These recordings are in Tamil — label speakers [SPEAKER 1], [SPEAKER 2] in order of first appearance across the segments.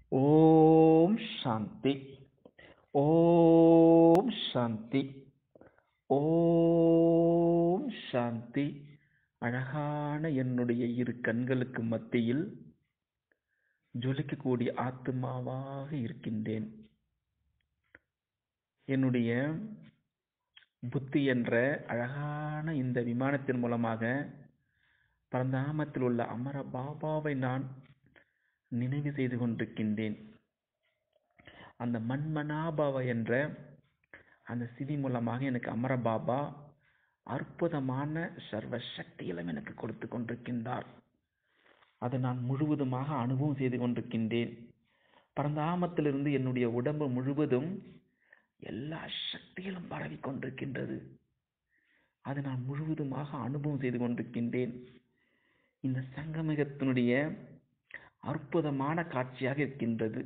[SPEAKER 1] ஓம் சாந்தி ஓம் சாந்தி ஓம் சாந்தி அழகான என்னுடைய இரு கண்களுக்கு மத்தியில் ஜொலிக்கக்கூடிய ஆத்மாவாக இருக்கின்றேன் என்னுடைய புத்தி என்ற அழகான இந்த விமானத்தின் மூலமாக பரந்தாமத்தில் உள்ள அமர பாபாவை நான் நினைவு செய்து கொண்டிருக்கின்றேன் அந்த மண்மனாபாவா என்ற அந்த சிதி மூலமாக எனக்கு அமர பாபா அற்புதமான சர்வ சக்திகளும் எனக்கு கொடுத்து கொண்டிருக்கின்றார் அதை நான் முழுவதுமாக அனுபவம் செய்து கொண்டிருக்கின்றேன் பரந்தாமத்திலிருந்து என்னுடைய உடம்பு முழுவதும் எல்லா சக்திகளும் பரவி கொண்டிருக்கின்றது அதை நான் முழுவதுமாக அனுபவம் செய்து கொண்டிருக்கின்றேன் இந்த சங்கமிகத்தினுடைய அற்புதமான காட்சியாக இருக்கின்றது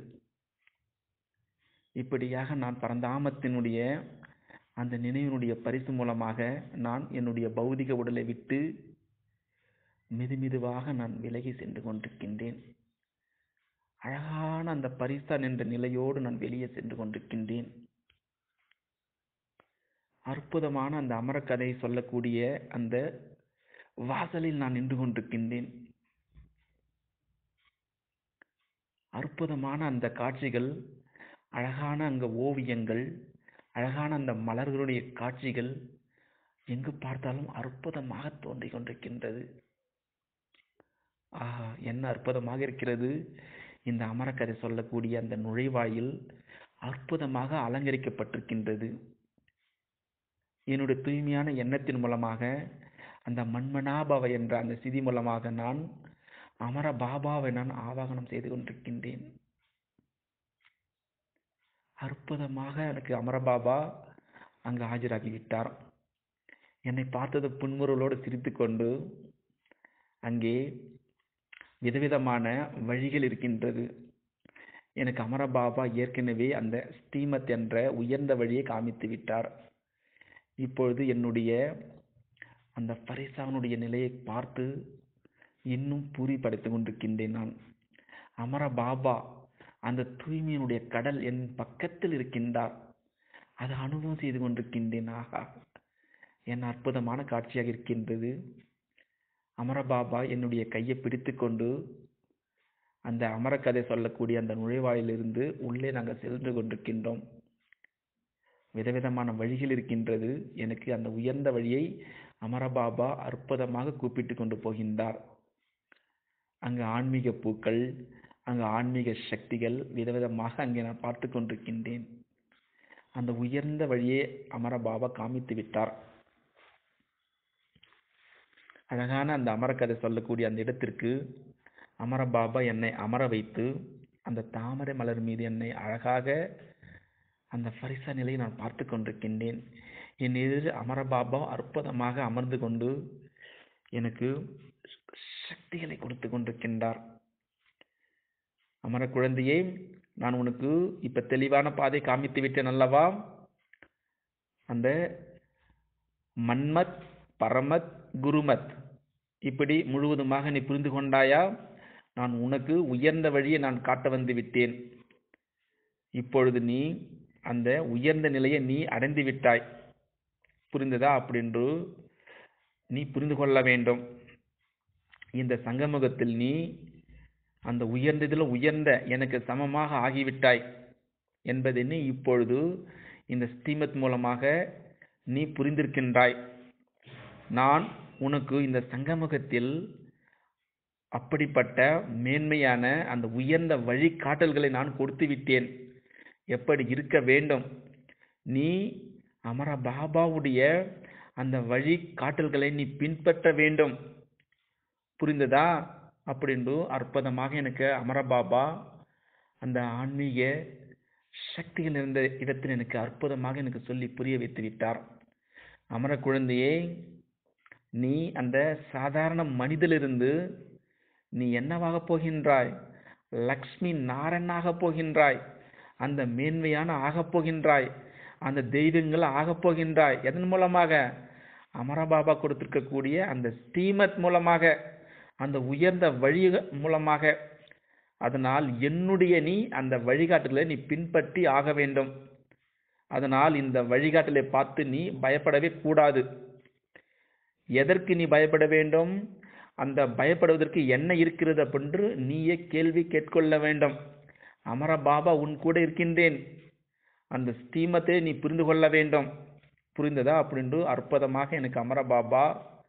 [SPEAKER 1] இப்படியாக நான் பரந்தாமத்தினுடைய அந்த நினைவினுடைய பரிசு மூலமாக நான் என்னுடைய பௌதிக உடலை விட்டு மெதுமெதுவாக நான் விலகி சென்று கொண்டிருக்கின்றேன் அழகான அந்த பரிசான் என்ற நிலையோடு நான் வெளியே சென்று கொண்டிருக்கின்றேன் அற்புதமான அந்த அமரக்கதை சொல்லக்கூடிய அந்த வாசலில் நான் நின்று கொண்டிருக்கின்றேன் அற்புதமான அந்த காட்சிகள் அழகான அங்க ஓவியங்கள் அழகான அந்த மலர்களுடைய காட்சிகள் எங்கு பார்த்தாலும் அற்புதமாக தோன்றிக் கொண்டிருக்கின்றது ஆஹா என்ன அற்புதமாக இருக்கிறது இந்த அமரக்கதை சொல்லக்கூடிய அந்த நுழைவாயில் அற்புதமாக அலங்கரிக்கப்பட்டிருக்கின்றது என்னுடைய தூய்மையான எண்ணத்தின் மூலமாக அந்த மண்மனாபாவ என்ற அந்த சிதி மூலமாக நான் அமர பாபாவை நான் ஆவாகனம் செய்து கொண்டிருக்கின்றேன் அற்புதமாக எனக்கு அமரபாபா அங்கு ஆஜராகிவிட்டார் என்னை பார்த்தது புன்முறுவலோடு சிரித்து கொண்டு அங்கே விதவிதமான வழிகள் இருக்கின்றது எனக்கு அமரபாபா ஏற்கனவே அந்த ஸ்ரீமத் என்ற உயர்ந்த வழியை காமித்து விட்டார் இப்பொழுது என்னுடைய அந்த பரிசாவனுடைய நிலையை பார்த்து இன்னும் பூரி படைத்துக் கொண்டிருக்கின்றேன் நான் அமர பாபா அந்த தூய்மையினுடைய கடல் என் பக்கத்தில் இருக்கின்றார் அதை அனுபவம் செய்து கொண்டிருக்கின்றேன் ஆகா என் அற்புதமான காட்சியாக இருக்கின்றது அமரபாபா என்னுடைய கையை பிடித்து கொண்டு அந்த அமரக்கதை சொல்லக்கூடிய அந்த நுழைவாயிலிருந்து உள்ளே நாங்கள் சென்று கொண்டிருக்கின்றோம் விதவிதமான வழிகள் இருக்கின்றது எனக்கு அந்த உயர்ந்த வழியை அமரபாபா அற்புதமாக கூப்பிட்டு கொண்டு போகின்றார் அங்கு ஆன்மீக பூக்கள் அங்கு ஆன்மீக சக்திகள் விதவிதமாக அங்கே நான் பார்த்து கொண்டிருக்கின்றேன் அந்த உயர்ந்த வழியை அமரபாபா காமித்து விட்டார் அழகான அந்த அமரக்கதை சொல்லக்கூடிய அந்த இடத்திற்கு அமரபாபா என்னை அமர வைத்து அந்த தாமரை மலர் மீது என்னை அழகாக அந்த பரிசா நிலையை நான் பார்த்து கொண்டிருக்கின்றேன் என் எதிர் அமரபாபா அற்புதமாக அமர்ந்து கொண்டு எனக்கு சக்திகளை கொடுத்து கொண்டிருக்கின்றார் அமர குழந்தையே நான் உனக்கு இப்ப தெளிவான பாதை காமித்து விட்டேன் அல்லவா அந்த மன்மத் பரமத் குருமத் இப்படி முழுவதுமாக நீ புரிந்து கொண்டாயா நான் உனக்கு உயர்ந்த வழியை நான் காட்ட வந்து விட்டேன் இப்பொழுது நீ அந்த உயர்ந்த நிலையை நீ அடைந்து விட்டாய் புரிந்ததா அப்படின்று நீ புரிந்து கொள்ள வேண்டும் இந்த சங்கமுகத்தில் நீ அந்த உயர்ந்ததில் உயர்ந்த எனக்கு சமமாக ஆகிவிட்டாய் என்பதை நீ இப்பொழுது இந்த ஸ்ரீமத் மூலமாக நீ புரிந்திருக்கின்றாய் நான் உனக்கு இந்த சங்கமுகத்தில் அப்படிப்பட்ட மேன்மையான அந்த உயர்ந்த வழிகாட்டல்களை நான் கொடுத்து விட்டேன் எப்படி இருக்க வேண்டும் நீ அமர பாபாவுடைய அந்த வழி காட்டல்களை நீ பின்பற்ற வேண்டும் புரிந்ததா அப்படின்று அற்புதமாக எனக்கு அமரபாபா அந்த ஆன்மீக சக்திகள் இருந்த இடத்தில் எனக்கு அற்புதமாக எனக்கு சொல்லி புரிய வைத்து விட்டார் அமர குழந்தையே நீ அந்த சாதாரண மனிதலிருந்து நீ என்னவாக போகின்றாய் லக்ஷ்மி நாராயணாக போகின்றாய் அந்த மேன்மையான ஆகப் போகின்றாய் அந்த தெய்வங்கள் ஆகப் போகின்றாய் எதன் மூலமாக அமரபாபா கொடுத்திருக்கக்கூடிய அந்த ஸ்ரீமத் மூலமாக அந்த உயர்ந்த வழி மூலமாக அதனால் என்னுடைய நீ அந்த வழிகாட்டுதலை நீ பின்பற்றி ஆக வேண்டும் அதனால் இந்த வழிகாட்டலை பார்த்து நீ பயப்படவே கூடாது எதற்கு நீ பயப்பட வேண்டும் அந்த பயப்படுவதற்கு என்ன இருக்கிறது அப்படின்னு நீயே கேள்வி கேட்கொள்ள வேண்டும் அமர பாபா உன் கூட இருக்கின்றேன் அந்த ஸ்ரீமத்தை நீ புரிந்து கொள்ள வேண்டும் புரிந்ததா அப்படின்று அற்புதமாக எனக்கு அமர பாபா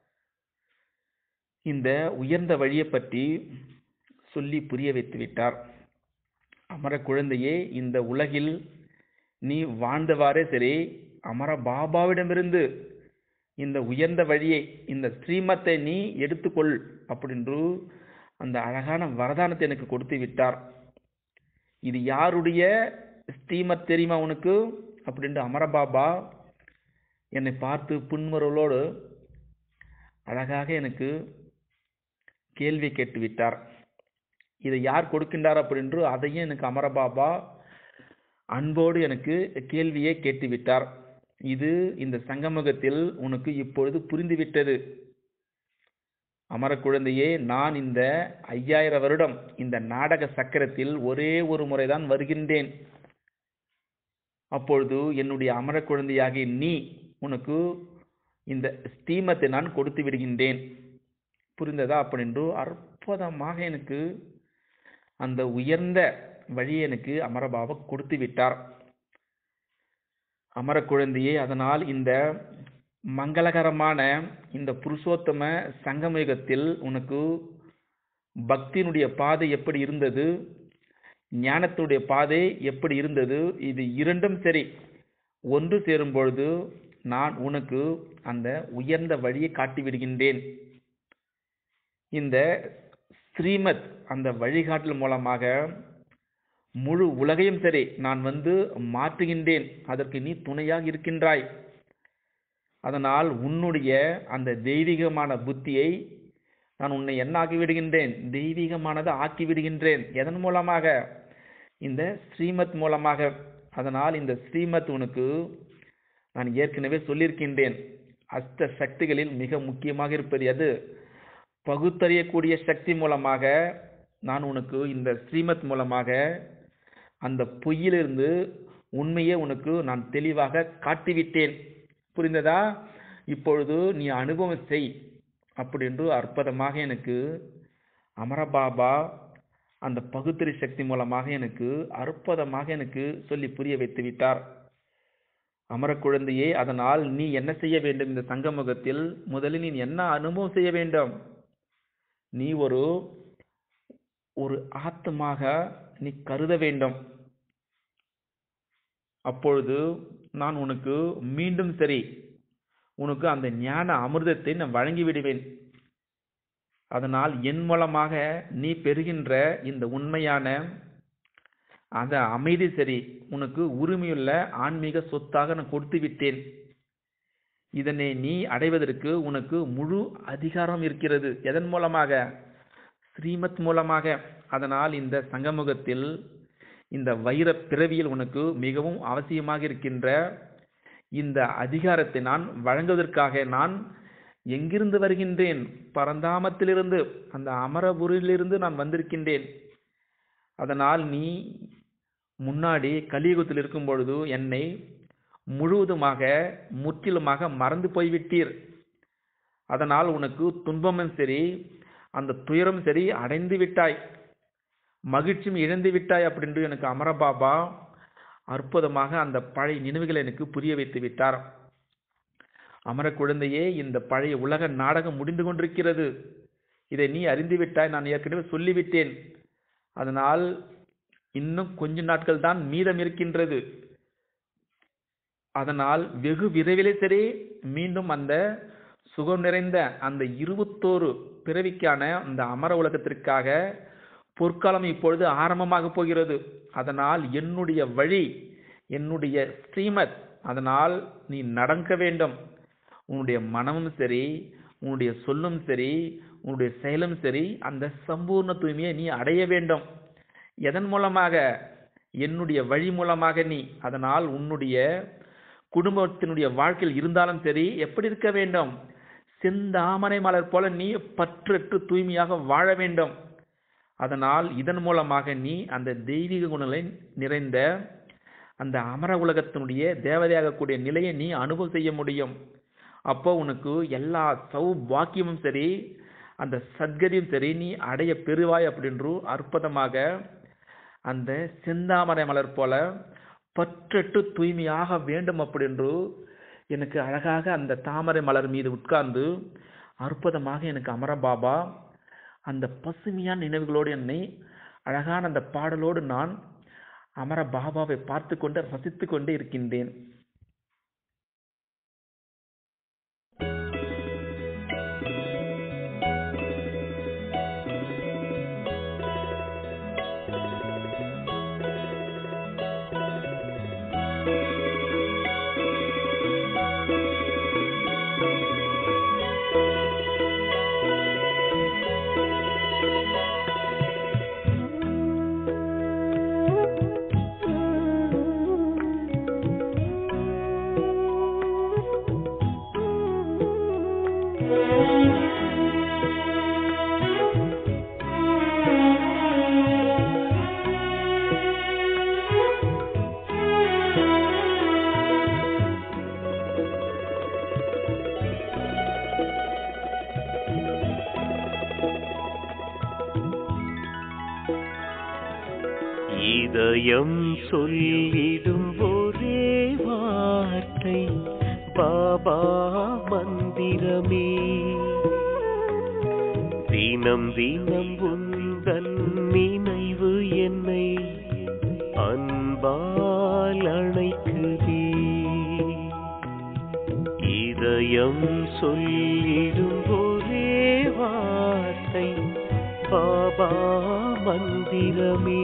[SPEAKER 1] இந்த உயர்ந்த வழியை பற்றி சொல்லி புரிய வைத்து விட்டார் அமர குழந்தையே இந்த உலகில் நீ வாழ்ந்தவாறே சரி அமர பாபாவிடமிருந்து இந்த உயர்ந்த வழியை இந்த ஸ்ரீமத்தை நீ எடுத்துக்கொள் அப்படின்று அந்த அழகான வரதானத்தை எனக்கு கொடுத்து விட்டார் இது யாருடைய ஸ்ரீமத் தெரியுமா உனக்கு அப்படின்ட்டு அமரபாபா என்னை பார்த்து புன்முறவளோடு அழகாக எனக்கு கேள்வி கேட்டு விட்டார் இதை யார் கொடுக்கின்றார் அப்படின்று அதையும் எனக்கு அமரபாபா அன்போடு எனக்கு கேள்வியை கேட்டு விட்டார் இது இந்த சங்கமுகத்தில் உனக்கு இப்பொழுது புரிந்துவிட்டது அமர குழந்தையே நான் இந்த ஐயாயிரம் வருடம் இந்த நாடக சக்கரத்தில் ஒரே ஒரு முறைதான் வருகின்றேன் அப்பொழுது என்னுடைய அமர குழந்தையாகிய நீ உனக்கு இந்த ஸ்ரீமத்தை நான் கொடுத்து விடுகின்றேன் புரிந்ததா அப்படின்று அற்புதமாக எனக்கு அந்த உயர்ந்த வழியை எனக்கு அமரபாபா கொடுத்து விட்டார் அமர குழந்தையே அதனால் இந்த மங்களகரமான இந்த புருஷோத்தம சங்கமயுகத்தில் உனக்கு பக்தியினுடைய பாதை எப்படி இருந்தது ஞானத்துடைய பாதை எப்படி இருந்தது இது இரண்டும் சரி ஒன்று சேரும் பொழுது நான் உனக்கு அந்த உயர்ந்த வழியை காட்டி விடுகின்றேன் இந்த ஸ்ரீமத் அந்த வழிகாட்டல் மூலமாக முழு உலகையும் சரி நான் வந்து மாற்றுகின்றேன் அதற்கு நீ துணையாக இருக்கின்றாய் அதனால் உன்னுடைய அந்த தெய்வீகமான புத்தியை நான் உன்னை என்ன ஆக்கி விடுகின்றேன் தெய்வீகமானதை ஆக்கி விடுகின்றேன் எதன் மூலமாக இந்த ஸ்ரீமத் மூலமாக அதனால் இந்த ஸ்ரீமத் உனக்கு நான் ஏற்கனவே சொல்லியிருக்கின்றேன் அஷ்ட சக்திகளில் மிக முக்கியமாக இருப்பது எது பகுத்தறியக்கூடிய சக்தி மூலமாக நான் உனக்கு இந்த ஸ்ரீமத் மூலமாக அந்த பொய்யிலிருந்து உண்மையை உனக்கு நான் தெளிவாக காட்டிவிட்டேன் புரிந்ததா இப்பொழுது நீ அனுபவம் செய் அப்படின்று அற்புதமாக எனக்கு அமரபாபா அந்த பகுத்தறி சக்தி மூலமாக எனக்கு அற்புதமாக எனக்கு சொல்லி புரிய வைத்து விட்டார் அமர குழந்தையே அதனால் நீ என்ன செய்ய வேண்டும் இந்த சங்கமுகத்தில் முதலில் நீ என்ன அனுபவம் செய்ய வேண்டும் நீ ஒரு ஒரு ஆத்மாக நீ கருத வேண்டும் அப்பொழுது நான் உனக்கு மீண்டும் சரி உனக்கு அந்த ஞான அமிர்தத்தை நான் வழங்கி விடுவேன் அதனால் என் மூலமாக நீ பெறுகின்ற இந்த உண்மையான அந்த அமைதி சரி உனக்கு உரிமையுள்ள ஆன்மீக சொத்தாக நான் கொடுத்து விட்டேன் இதனை நீ அடைவதற்கு உனக்கு முழு அதிகாரம் இருக்கிறது எதன் மூலமாக ஸ்ரீமத் மூலமாக அதனால் இந்த சங்கமுகத்தில் இந்த வைர பிறவியில் உனக்கு மிகவும் அவசியமாக இருக்கின்ற இந்த அதிகாரத்தை நான் வழங்குவதற்காக நான் எங்கிருந்து வருகின்றேன் பரந்தாமத்திலிருந்து அந்த அமரபுரியிலிருந்து நான் வந்திருக்கின்றேன் அதனால் நீ முன்னாடி கலியுகத்தில் இருக்கும் பொழுது என்னை முழுவதுமாக முற்றிலுமாக மறந்து போய்விட்டீர் அதனால் உனக்கு துன்பமும் சரி அந்த துயரம் சரி அடைந்து விட்டாய் மகிழ்ச்சியும் இழந்து விட்டாய் அப்படின்று எனக்கு அமரபாபா அற்புதமாக அந்த பழைய நினைவுகளை எனக்கு புரிய வைத்து விட்டார் அமர குழந்தையே இந்த பழைய உலக நாடகம் முடிந்து கொண்டிருக்கிறது இதை நீ அறிந்து விட்டாய் நான் ஏற்கனவே சொல்லிவிட்டேன் அதனால் இன்னும் கொஞ்ச நாட்கள் தான் மீதம் இருக்கின்றது அதனால் வெகு விரைவிலே சரி மீண்டும் அந்த சுகம் நிறைந்த அந்த இருபத்தோரு பிறவிக்கான அந்த அமர உலகத்திற்காக பொற்காலம் இப்பொழுது ஆரம்பமாக போகிறது அதனால் என்னுடைய வழி என்னுடைய ஸ்ரீமத் அதனால் நீ நடக்க வேண்டும் உன்னுடைய மனமும் சரி உன்னுடைய சொல்லும் சரி உன்னுடைய செயலும் சரி அந்த சம்பூர்ண தூய்மையை நீ அடைய வேண்டும் எதன் மூலமாக என்னுடைய வழி மூலமாக நீ அதனால் உன்னுடைய குடும்பத்தினுடைய வாழ்க்கையில் இருந்தாலும் சரி எப்படி இருக்க வேண்டும் செந்தாமரை மலர் போல நீ பற்றற்று தூய்மையாக வாழ வேண்டும் அதனால் இதன் மூலமாக நீ அந்த தெய்வீக குணங்களை நிறைந்த அந்த அமர உலகத்தினுடைய தேவதையாக கூடிய நிலையை நீ அனுபவம் செய்ய முடியும் அப்போ உனக்கு எல்லா சௌபாக்கியமும் சரி அந்த சத்கதியும் சரி நீ அடைய பெறுவாய் அப்படின்று அற்புதமாக அந்த செந்தாமரை மலர் போல பற்றட்டு தூய்மையாக வேண்டும் அப்படின்று எனக்கு அழகாக அந்த தாமரை மலர் மீது உட்கார்ந்து அற்புதமாக எனக்கு அமர பாபா அந்த பசுமையான நினைவுகளோடு என்னை அழகான அந்த பாடலோடு நான் அமர பாபாவை பார்த்து கொண்டு ரசித்து கொண்டே இருக்கின்றேன்
[SPEAKER 2] இதயம் சொல்லிடும் ஒரே வார்த்தை பாபா மந்திரமே தினம் தினம் உந்தன் நினைவு என்னை அன்பால் அணைக்குதே இதயம் சொல்லிடும் ஒரே வார்த்தை பாபா மந்திரமே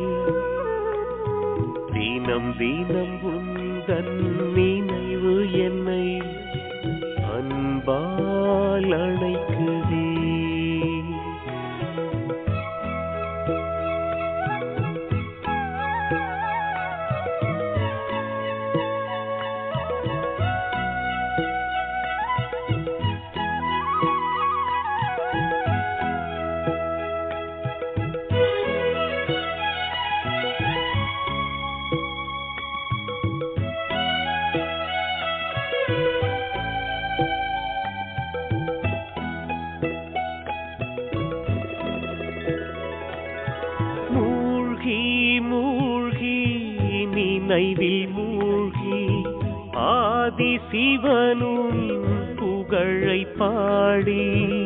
[SPEAKER 2] தினம் தினம் உந்தன் நினைவு என்னை அன்பால் அணைக்குதே மூழ்கி மூழ்கி நினைவில் மூழ்கி ஆதி சிவனும் புகழை பாடி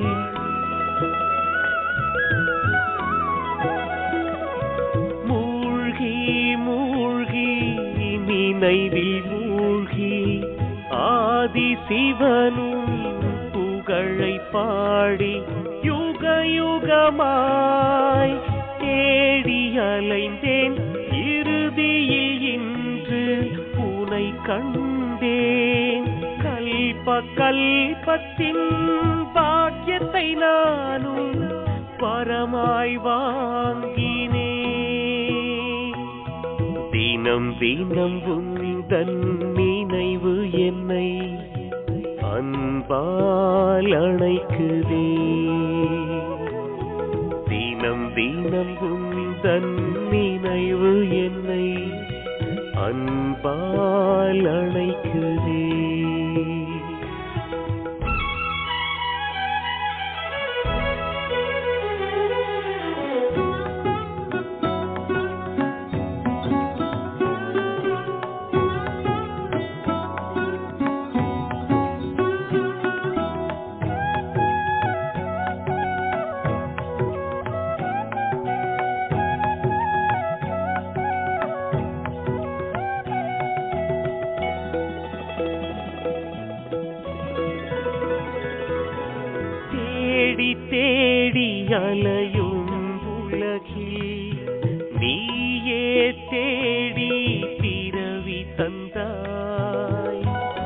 [SPEAKER 2] மூழ்கி மூழ்கி நினைவில் மூழ்கி ஆதி சிவனும் புகழை பாடி யுக யுகமாய் தேடி அலைந்தேன் இறுதியில் இன்று உனை கண்டேன் கல்ப கல்பத்தின் பாக்கியத்தை நானும் பரமாய் வாங்கினேன் தினம் தினம் உந்தன் நினைவு என்னை அன்பால் அணைக்குதே தினம் தினம் உந்தன் நினைவு என்னை அன்பால் அணைக்குதே தேடி தேடி அலையும் உலகில் நீயே தேடி பிறவி தந்தாய்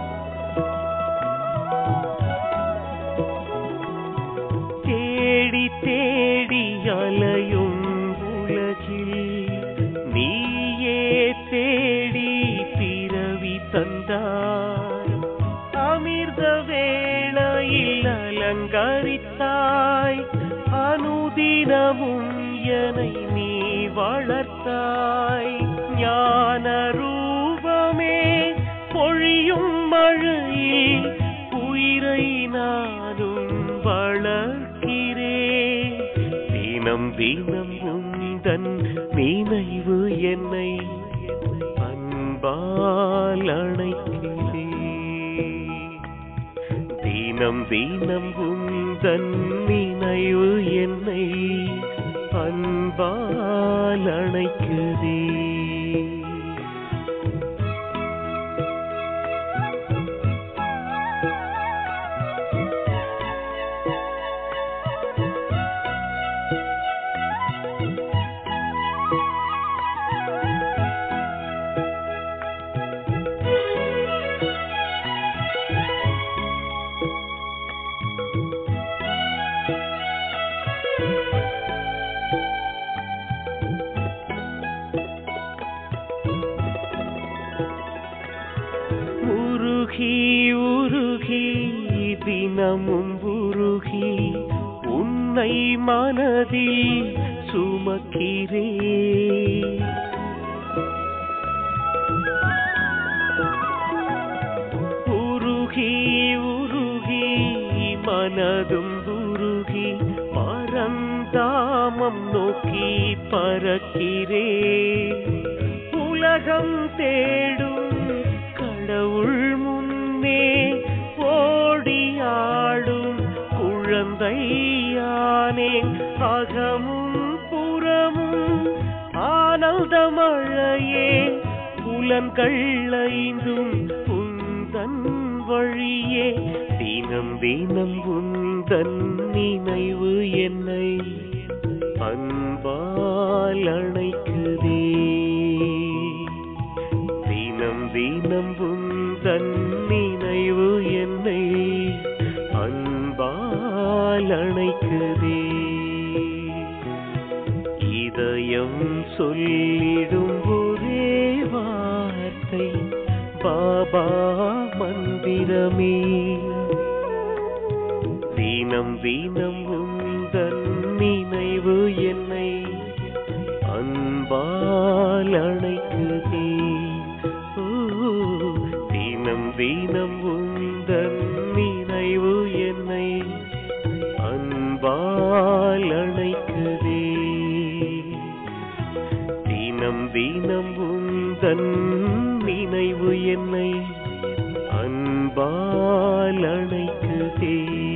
[SPEAKER 2] தேடி தேடி அலையும் உலகில் நீயே தேடி பிறவி தந்தாய் அமிர்த வேளையில் அலங்கரித்தாய் அனுதின வளர்த்தாய் ஞான ரூபமே பொழியும் மழையில் உயிரை நானும் வளர்க்கிறேன் தினம் தினம் உந்தன் நினைவு என்னை அன்பால் அணைக்கிறேன் தினம் தினம் உந்தன் நினைவு என்னை அன்பால் அணைக்குதே உருகி உருகி தினமும் உருகி உன்னை மனதில் சுமக்கிறே உருகி உருகி மனதும் உருகி பரந்தாமம் நோக்கி பறக்கிறே உலகம் தேடும் கடவுள் முன்னே ஓடியாடும் குழந்தையானேன் அகமும் புறமும் ஆனந்தமழையே புலன்கள் ஐந்தும் உந்தன் வழியே தினம் தினம் உந்தன் நினைவு என்னை அன்பால் அணைக்குதே தினம் தினம் உந்தன் நினைவு என்னை அன்பால் அணைக்குதே இதயம் சொல்லிடும் ஒரே வார்த்தை பாபா மந்திரமே தினம் தினம் உந்தன் நினைவு என்னை அன்பால் அணைக்குதே ஓ, தினம் தினம் உந்தன் நினைவு என்னை அன்பால் அணைக்குதே தினம் தினம் உந்தன் நினைவு என்னை அன்பால் அணைக்குதே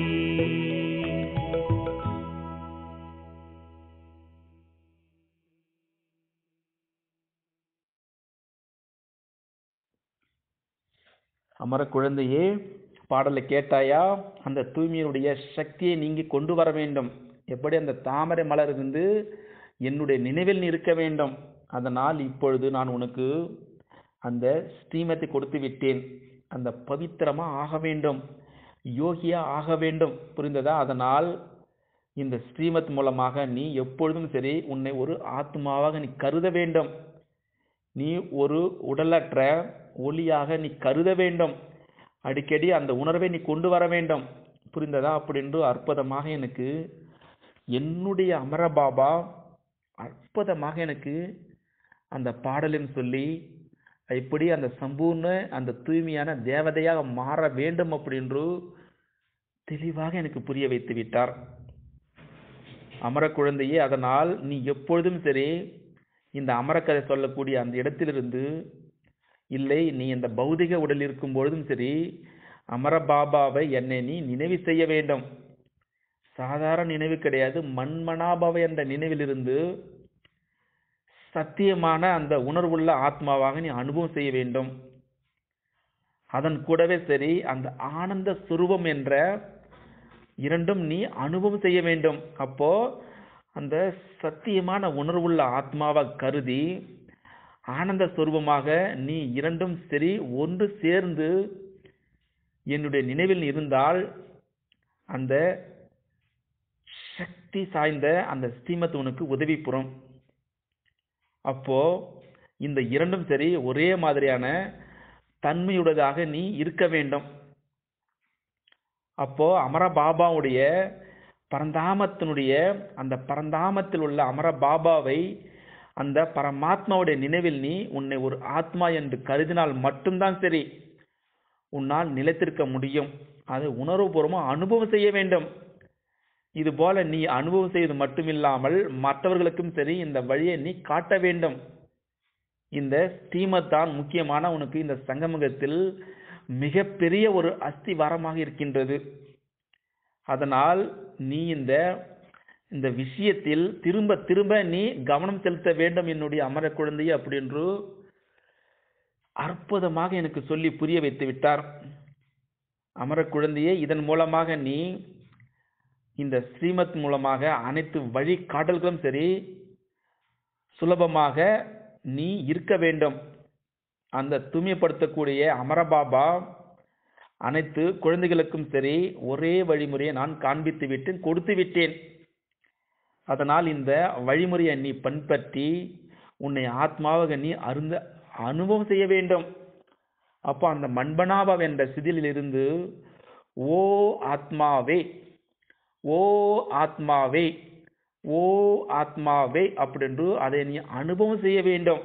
[SPEAKER 1] அமர குழந்தையே பாடலை கேட்டாயா அந்த தூய்மையினுடைய சக்தியை நீங்கி கொண்டு வர வேண்டும் எப்படி அந்த தாமரை மலர் இருந்து என்னுடைய நினைவில் நீ இருக்க வேண்டும் அதனால் இப்பொழுது நான் உனக்கு அந்த ஸ்ரீமத்தை கொடுத்து விட்டேன் அந்த பவித்திரமா ஆக வேண்டும் யோகியா ஆக வேண்டும் புரிந்ததா அதனால் இந்த ஸ்ரீமத் மூலமாக நீ எப்பொழுதும் சரி உன்னை ஒரு ஆத்மாவாக நீ கருத வேண்டும் நீ ஒரு உடலற்ற ஒளியாக நீ கருத வேண்டும் அடிக்கடி அந்த உணர்வை நீ கொண்டு வர வேண்டும் புரிந்ததா அப்படின்று அற்புதமாக எனக்கு என்னுடைய அமரபாபா அற்புதமாக எனக்கு அந்த பாடலின் சொல்லி இப்படி அந்த சம்பூர்ண அந்த தூய்மையான தேவதையாக மாற வேண்டும் அப்படின்று தெளிவாக எனக்கு புரிய வைத்து விட்டார் அமர குழந்தையே அதனால் நீ எப்பொழுதும் சரி இந்த அமரக்கதை சொல்லக்கூடிய அந்த இடத்திலிருந்து இல்லை நீ இந்த பௌதிக உடல் இருக்கும் பொழுதும் சரி அமர பாபாவை என்னை நீ நினைவு செய்ய வேண்டும் சாதாரண நினைவு கிடையாது மண்மனாபாவை என்ற நினைவிலிருந்து சத்தியமான அந்த உணர்வுள்ள ஆத்மாவாக நீ அனுபவம் செய்ய வேண்டும் அதன் கூடவே சரி அந்த ஆனந்த சுரூபம் என்ற இரண்டும் நீ அனுபவம் செய்ய வேண்டும் அப்போ அந்த சத்தியமான உணர்வுள்ள ஆத்மாவை கருதி ஆனந்த சுரூபமாக நீ இரண்டும் சரி ஒன்று சேர்ந்து என்னுடைய நினைவில் இருந்தால் அந்த சக்தி சாய்ந்த அந்த ஸ்ரீமத் உனக்கு உதவி புறம் அப்போ இந்த இரண்டும் சரி ஒரே மாதிரியான தன்மையுடையதாக நீ இருக்க வேண்டும் அப்போ அமர பாபாவுடைய பரந்தாமத்தினுடைய அந்த பரந்தாமத்தில் உள்ள அமர பாபாவை அந்த பரமாத்மாவுடைய நினைவில் நீ உன்னை ஒரு ஆத்மா என்று கருதினால் மட்டும்தான் சரி உன்னால் நிலைத்திருக்க முடியும் அது உணர்வுபூர்வமாக அனுபவம் செய்ய வேண்டும் இது போல நீ அனுபவம் செய்வது மட்டுமில்லாமல் மற்றவர்களுக்கும் சரி இந்த வழியை நீ காட்ட வேண்டும் இந்த ஸ்ரீமத் முக்கியமான உனக்கு இந்த சங்கமுகத்தில் மிகப்பெரிய ஒரு அஸ்திவாரமாக இருக்கின்றது அதனால் நீ இந்த இந்த விஷயத்தில் திரும்ப திரும்ப நீ கவனம் செலுத்த வேண்டும் என்னுடைய அமர குழந்தையே அப்படின்று அற்புதமாக எனக்கு சொல்லி புரிய வைத்து விட்டார் அமர குழந்தையே இதன் மூலமாக நீ இந்த ஸ்ரீமத் மூலமாக அனைத்து வழிகாட்டல்களும் சரி சுலபமாக நீ இருக்க வேண்டும் அந்த தூய்மைப்படுத்தக்கூடிய அமரபாபா அனைத்து குழந்தைகளுக்கும் சரி ஒரே வழிமுறையை நான் காண்பித்து விட்டு கொடுத்து விட்டேன் அதனால் இந்த வழிமுறையை நீ பின்பற்றி உன்னை ஆத்மாவாக நீ அருந்த அனுபவம் செய்ய வேண்டும் அப்போ அந்த மண்பனாபம் என்ற சிதிலிலிருந்து ஓ ஆத்மாவே ஓ ஆத்மாவே ஓ ஆத்மாவே அப்படின்று அதை நீ அனுபவம் செய்ய வேண்டும்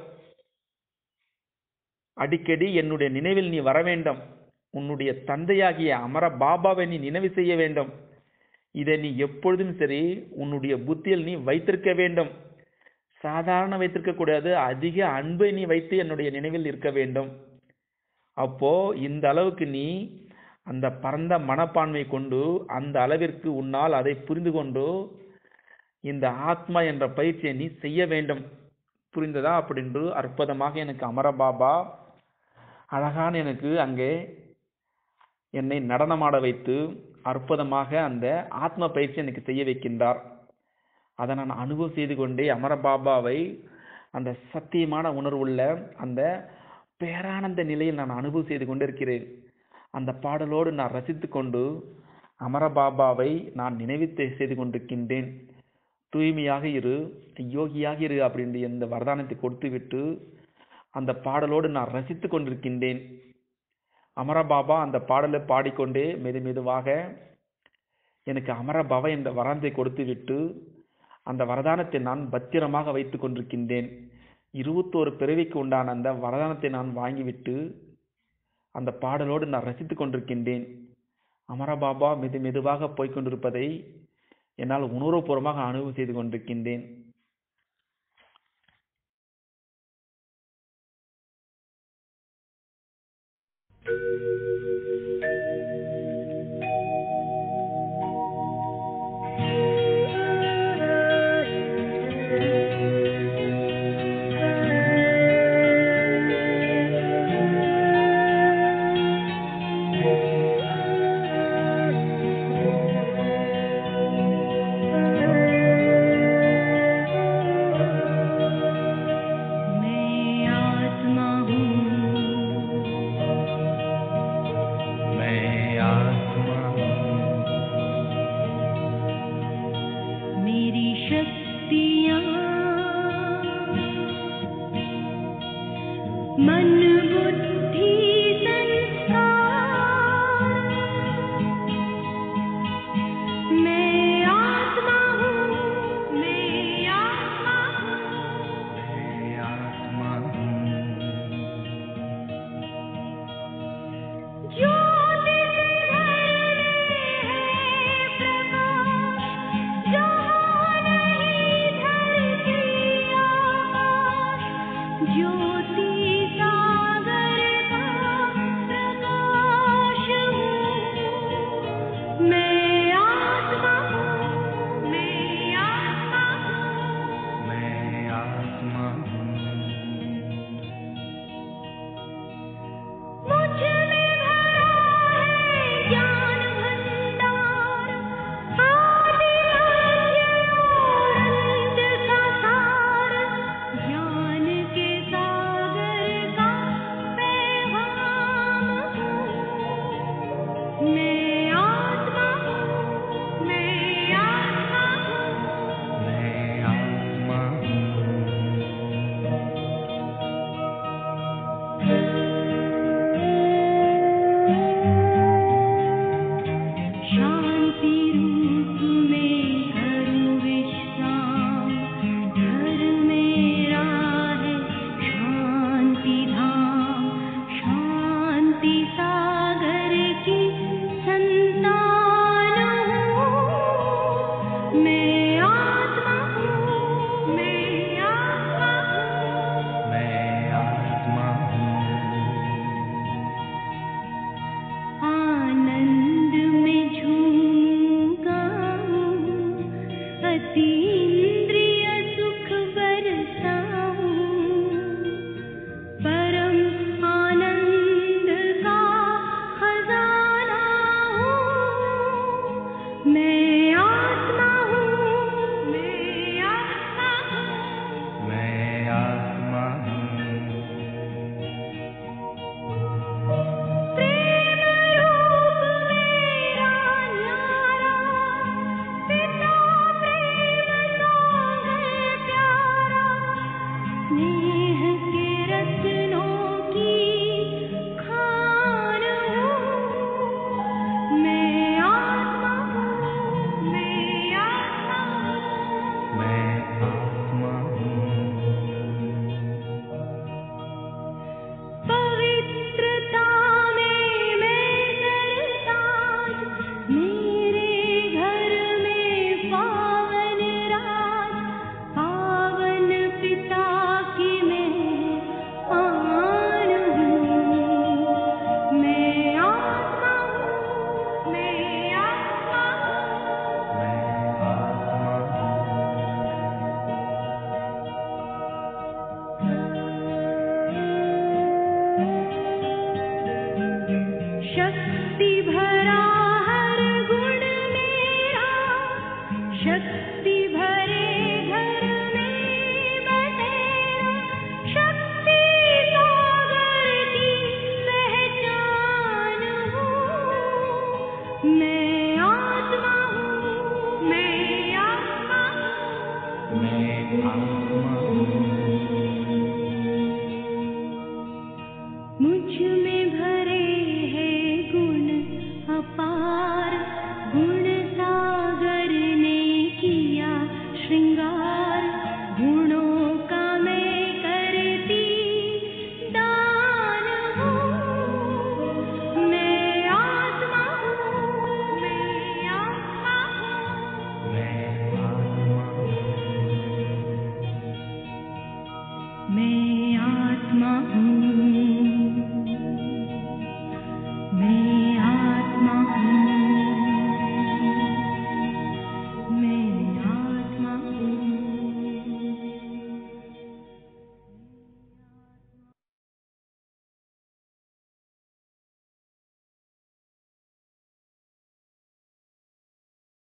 [SPEAKER 1] அடிக்கடி என்னுடைய நினைவில் நீ வர வேண்டும் உன்னுடைய தந்தையாகிய அமர பாபாவை நீ நினைவு செய்ய வேண்டும் இதை நீ எப்பொழுதும் சரி உன்னுடைய புத்தியில் நீ வைத்திருக்க வேண்டும் சாதாரண வைத்திருக்க கூடாது அதிக அன்பை நீ வைத்து என்னுடைய நினைவில் இருக்க வேண்டும் அப்போ இந்த அளவுக்கு நீ அந்த பரந்த மனப்பான்மை கொண்டு அந்த அளவிற்கு உன்னால் அதை புரிந்து கொண்டு இந்த ஆத்மா என்ற பயிற்சியை நீ செய்ய வேண்டும் புரிந்ததா அப்படின்று அற்புதமாக எனக்கு அமரபாபா அழகான எனக்கு அங்கே என்னை நடனமாட வைத்து அற்புதமாக அந்த ஆத்ம பயிற்சி எனக்கு செய்ய வைக்கின்றார் அதை நான் அனுபவம் செய்து கொண்டே அமரபாபாவை அந்த சத்தியமான உணர்வுள்ள அந்த பேரானந்த நிலையில் நான் அனுபவம் செய்து கொண்டிருக்கிறேன் அந்த பாடலோடு நான் ரசித்து கொண்டு அமரபாபாவை நான் நினைவித்து செய்து கொண்டிருக்கின்றேன் தூய்மையாக இரு யோகியாக இரு அப்படின்ற இந்த வரதானத்தை கொடுத்து விட்டு அந்த பாடலோடு நான் ரசித்து கொண்டிருக்கின்றேன் அமரபாபா அந்த பாடலை பாடிக்கொண்டே மெது மெதுவாக எனக்கு அமரபாபா என்ற வரந்தை கொடுத்து விட்டு அந்த வரதானத்தை நான் பத்திரமாக வைத்துக் கொண்டிருக்கின்றேன் இருபத்தோரு பிறவிக்கு உண்டான அந்த வரதானத்தை நான் வாங்கிவிட்டு அந்த பாடலோடு நான் ரசித்துக் கொண்டிருக்கின்றேன் அமரபாபா மெது மெதுவாக போய்கொண்டிருப்பதை என்னால் உணர்வுபூர்வமாக அனுபவம் செய்து கொண்டிருக்கின்றேன்
[SPEAKER 3] मैं आत्मा हूँ
[SPEAKER 2] मैं आत्मा
[SPEAKER 3] मेरी शक्तियाँ मन बुद्धि संस्कार मैं आत्मा हूँ मैं आत्मा हूँ
[SPEAKER 2] मैं आत्मा हूँ
[SPEAKER 3] ज्योति से भरे है प्रकाश जहाँ नहीं धरती आकाश ज्योति सागर मैं आत्मा हूँ